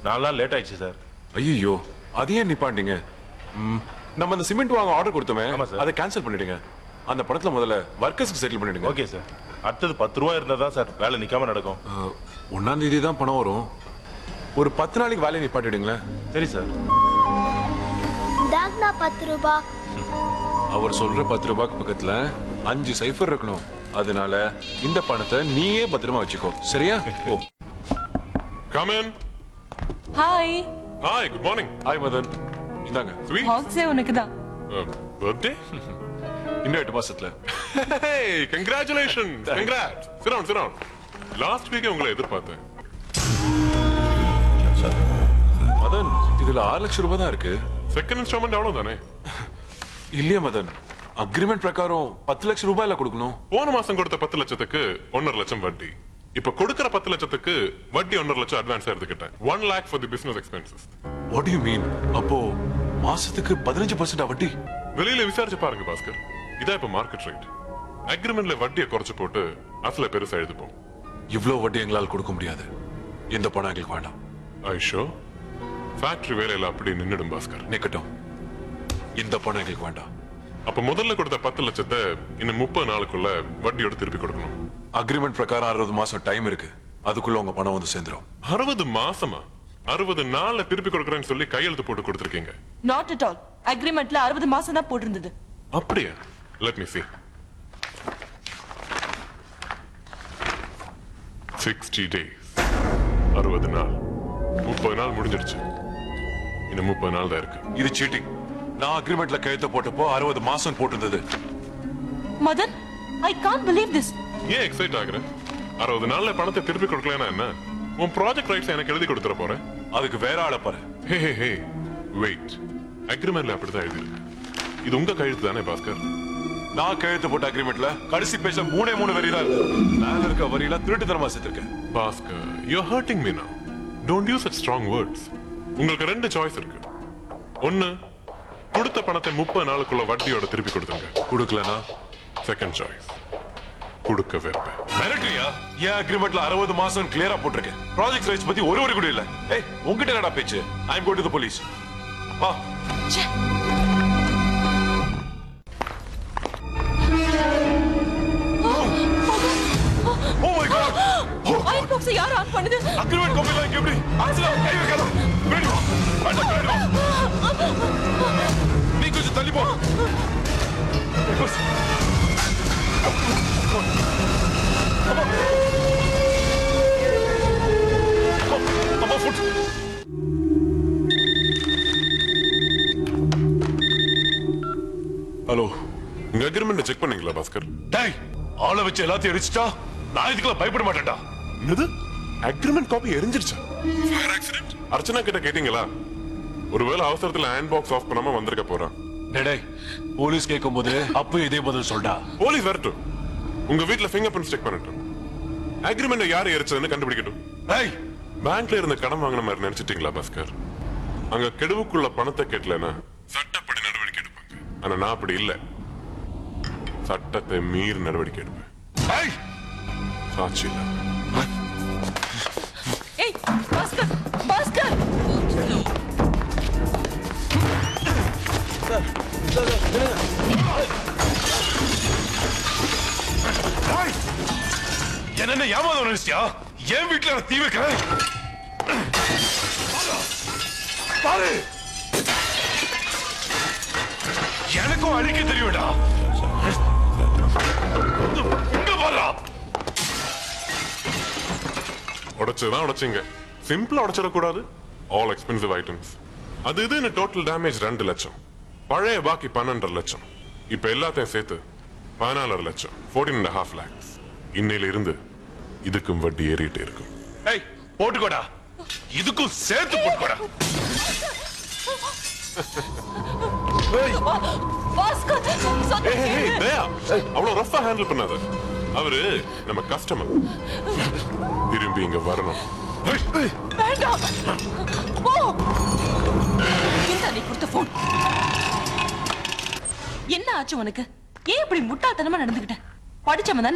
நாலு நாள் லேட் ஆயிடுச்சு சார் ஐயோ அது ஏன் நிப்பாண்டிங்க ம், நம்ம அந்த சிமெண்ட் வாங்க ஆர்டர் கொடுத்தோமே ஆமா சார். அதை கேன்சல் பண்ணிடுங்க அந்த பணத்துல முதல்ல ஒர்க்கர்ஸ்க்கு செட்டில் பண்ணிடுங்க ஓகே சார் அடுத்தது பத்து ரூபா இருந்தா தான் சார் வேலை நிக்காம நடக்கும் அஹ், ஒண்ணாம் தேதி தான் பணம் வரும் ஒரு பத்து நாளைக்கு வேலையை நிப்பாட்டிடுங்களேன் சரி சார் இந்தாங்கண்ணா பத்து ரூபா அவர் சொல்ற பத்து ரூபாய்க்கு பக்கத்துல அஞ்சு சைஃபர் இருக்கணும் அதனால இந்த பணத்தை நீயே பத்திரமா வச்சுக்கோ சரியா ஓ Come in. Hi Hi, good morning. Hi Madan இந்தாங்க Sweet. ஹாக்ஸே உனக்கு தான் Uh, birthday? இன்னும் எட்டு மாசத்துல Hey, congratulations. Congrats. Sit down, sit down. Last வீக்கே உங்களை எதிர்பார்த்தேன் மதன் இதுல ஆறு லட்சம் ரூபாய் தான் இருக்கு செகண்ட் இன்ஸ்டால்மெண்ட் எவ்வளவு தானே இல்லையா மதன் அக்ரிமெண்ட் பிரகாரம் பத்து லட்சம் ரூபாயில கொடுக்கணும் போன மாசம் கொடுத்த பத்து லட்சத்துக்கு ஒன்னரை லட்சம் வட்டி இப்ப கொடுக்கிற பத்து லட்சத்துக்கு வட்டி ஒன்னரை லட்சம் அட்வான்ஸ் எடுத்துக்கிட்டேன் one lakh for the business expenses what you mean அப்போ மாசத்துக்கு பதினஞ்சு பர்சன்ட் வட்டி வெளியில விசாரிச்சு பாருங்க பாஸ்கர் இதான் இப்ப மார்க்கெட் ரேட் அக்ரிமெண்ட்ல வட்டியை குறைச்சு போட்டு அசல பெருசா எழுதுப்போம் இவ்ளோ வட்டி எங்களால் கொடுக்க முடியாது எந்த பணம் எங்களுக்கு வேண்டாம் ஐஷோ ஃபேக்டரி வேலையில அப்படி நின்னுடும் பாஸ்கர் நிக்கட்டும் இந்த பணம் எங்களுக்கு வேண்டாம் அப்ப முதல்ல கொடுத்த பத்து லட்சத்தை இன்னும் முப்பது நாளுக்குள்ள வட்டியோட திருப்பி கொடுக்கணும் அக்ரிமெண்ட் பிரகாரம் அறுபது மாசம் டைம் இருக்கு அதுக்குள்ள உங்க பணம் வந்து சேர்ந்துரும் அறுபது மாசமா அறுபது நாள்ல திருப்பி கொடுக்கறேன்னு சொல்லி கையெழுத்து போட்டு கொடுத்துருக்கீங்க நாட் அட் ஆல் அக்ரிமெண்ட்ல அறுபது மாசம் தான் போட்டிருந்தது அப்படியா let me see sixty days அறுபது நாள் முப்பது நாள் முடிஞ்சிருச்சு இன்னும் முப்பது நாள் தான் இருக்கு இது சீட்டிங் நான் அக்ரிமெண்ட்ல கையெழுத்து போட்டப்போ அறுபது மாசம் போட்டிருந்தது Madan I can't believe this ஏன் எக்ஸைட் ஆகுற அறுபது நாள்ல பணத்தை திருப்பி கொடுக்கலன்னா என்ன உன் ப்ராஜெக்ட் ரைட்ஸ் எனக்கு எழுதி கொடுத்துற போறேன் அதுக்கு வேற ஆளை பாரு ஹே ஹே ஹே வெயிட் அக்ரிமெண்ட்ல அப்படிதான் எழுதியிருக்கு இது உங்க கையெழுத்து தானே பாஸ்கர் நான் கையெழுத்து போட்ட அக்ரிமெண்ட்ல கடைசி பேஜ்ல மூணே மூணு வரி தான் இருக்கு மேல இருக்க வரியில திருட்டுத்தனமா சேர்த்திருக்கேன் Bhaskar you hurting me now don't use such strong words உங்களுக்கு ரெண்டு சாய்ஸ் இருக்கு ஒன்னு கொடுத்த பணத்தை முப்பது நாளுக்குள்ள வட்டியோட திருப்பி கொடுத்துருங்க கொடுக்கலனா செகண்ட் சாய்ஸ் கொடுக்க வைப்பேன் மிரட்டுறியா என் அக்ரிமெண்ட்ல அறுபது மாசம் கிளியரா போட்டிருக்கேன் ப்ராஜெக்ட் ரைட்ஸ் பத்தி ஒரு வரி கூட இல்ல ஏய் உங்ககிட்ட என்னடா பேச்சு I am going to the police வா oh my God iron box யார் ஆன் பண்ணுது அக்ரிமெண்ட் காப்பி எல்லாம் இங்க எப்படி ஆக்சுவலா கை வைக்கலாம் பின்னாடி வா வேண்டாம் பின்னாடி வா நீ கொஞ்சம் தள்ளி போ அம்மா அம்மா ஃபுட் ஹலோ உங்க அக்ரிமெண்ட் செக் பண்ணீங்களா பாஸ்கர் டேய் ஆளை வச்சு எல்லாத்தையும் எரிச்சிட்டா நான் இதுக்கெல்லாம் பயப்பட மாட்டேன்டா என்னது அக்ரிமெண்ட் காப்பி எரிஞ்சிருச்சா அர்ச்சனா கிட்ட கேட்டீங்களா ஒருவேளை அவசரத்துல ஹேண்ட் பாக்ஸ் ஆஃப் பண்ணாம வந்திருக்க போறான் டேய், டேய் போலீஸ் கேட்கும்போது அப்ப இதே பதில் சொல்டா போலீஸ் வரட்டும் உங்க வீட்ல ஃபிங்கர் பிரிண்ட்ஸ் செக் பண்ணட்டும் அக்ரிமெண்ட் யார் எரிச்சதுன்னு கண்டுபிடிக்கட்டும் டேய் பேங்க்ல இருந்து கடன் வாங்கின மாதிரி நினைச்சிட்டீங்களா பாஸ்கர் அங்க கெடுவுக்குள்ள பணத்தை கேட்டலனா சட்டப்படி நடவடிக்கை எடுப்பாங்க ஆனா நான் அப்படி இல்ல சட்டத்தை மீறி நடவடிக்கை எடுப்பேன் டேய் சாட்சி இல்ல ஏய் பாஸ்கர் பாஸ்கர் டேய் என்ன ஏமாதம் நினைச்சியா என் வீட்டுல நான் தீ வைக்கிறேன் பாரு எனக்கும் அழிக்க தெரியும்டா இங்க பாரா உடைச்சதுதான் உடைச்சிங்க சிம்பிளா உடைச்சிடக்கூடாது ஆல் எக்ஸ்பென்சிவ் ஐட்டம்ஸ் அது இதுன்னு டோட்டல் டேமேஜ் ரெண்டு லட்சம் பழைய பாக்கி பன்னெண்டரை லட்சம் இப்ப எல்லாத்தையும் சேர்த்து பதினாலரை லட்சம் ஃபோர்டீன் அண்ட் ஹாஃப் லேக்ஸ் இன்னையில இருந்து இதுக்கும் வட்டி ஏறிட்டே இருக்கும் ஏய் போட்டுக்கோடா இதுக்கும் சேர்த்து போட்டுக்கோடா பாஸ்கர் சொன்ன ஏய், ஏய், கேளு. தயா, அவ்வளவு ரஃபா ஹேண்டில் பண்ணாத அவரு நம்ம கஸ்டமர் திரும்பி இங்க வரணும் வேண்டாம் போ இந்த நீ கொடுத்த போன் என்ன ஆச்சு உனக்கு ஏன் இப்படி முட்டாள்தனமா நடந்துகிட்ட படிச்சவன் தானே